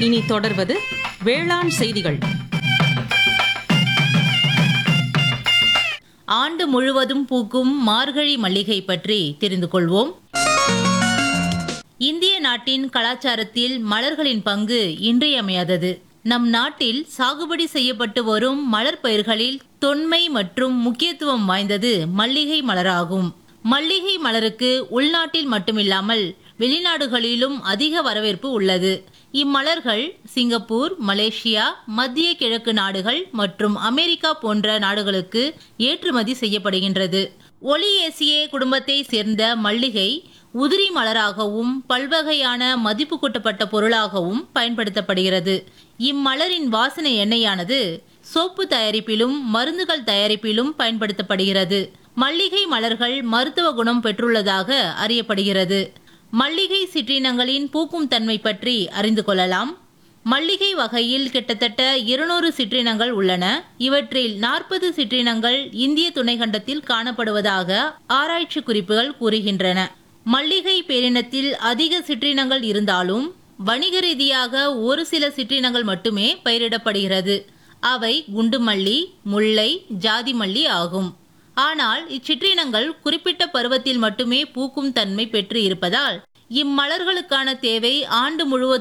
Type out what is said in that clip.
இனி தொடர்வது வேளாண் செய்திகள் ஆண்டு முழுவதும் பூக்கும் மார்கழி மல்லிகை பற்றி தெரிந்து கொள்வோம் இந்திய நாட்டின் கலாச்சாரத்தில் மலர்களின் பங்கு இன்றியமையாதது நம் நாட்டில் சாகுபடி செய்யப்பட்டு வரும் மலர் பயிர்களில் தொன்மை மற்றும் முக்கியத்துவம் வாய்ந்தது மல்லிகை மலராகும் மல்லிகை மலருக்கு உள்நாட்டில் மட்டுமில்லாமல் வெளிநாடுகளிலும் அதிக வரவேற்பு உள்ளது இம்மலர்கள் சிங்கப்பூர் மலேசியா மத்திய கிழக்கு நாடுகள் மற்றும் அமெரிக்கா போன்ற நாடுகளுக்கு ஏற்றுமதி செய்யப்படுகின்றது ஒலியேசியே குடும்பத்தை சேர்ந்த மல்லிகை உதிரி மலராகவும் பல்வகையான மதிப்பு கூட்டப்பட்ட பொருளாகவும் பயன்படுத்தப்படுகிறது இம்மலரின் வாசனை எண்ணெயானது சோப்பு தயாரிப்பிலும் மருந்துகள் தயாரிப்பிலும் பயன்படுத்தப்படுகிறது மல்லிகை மலர்கள் மருத்துவ குணம் பெற்றுள்ளதாக அறியப்படுகிறது மல்லிகை சிற்றினங்களின் பூக்கும் தன்மை பற்றி அறிந்து கொள்ளலாம் மல்லிகை வகையில் கிட்டத்தட்ட இருநூறு சிற்றினங்கள் உள்ளன இவற்றில் நாற்பது சிற்றினங்கள் இந்திய துணைக்கண்டத்தில் காணப்படுவதாக ஆராய்ச்சி குறிப்புகள் கூறுகின்றன மல்லிகை பேரினத்தில் அதிக சிற்றினங்கள் இருந்தாலும் வணிக ரீதியாக ஒரு சில சிற்றினங்கள் மட்டுமே பயிரிடப்படுகிறது அவை குண்டுமல்லி முல்லை ஜாதி மல்லி ஆகும் ஆனால் இச்சிற்றினங்கள் குறிப்பிட்ட பருவத்தில் மட்டுமே பூக்கும் தன்மை பெற்று இருப்பதால் இம்மலர்களுக்கான தேவை ஆண்டு முழுவதும்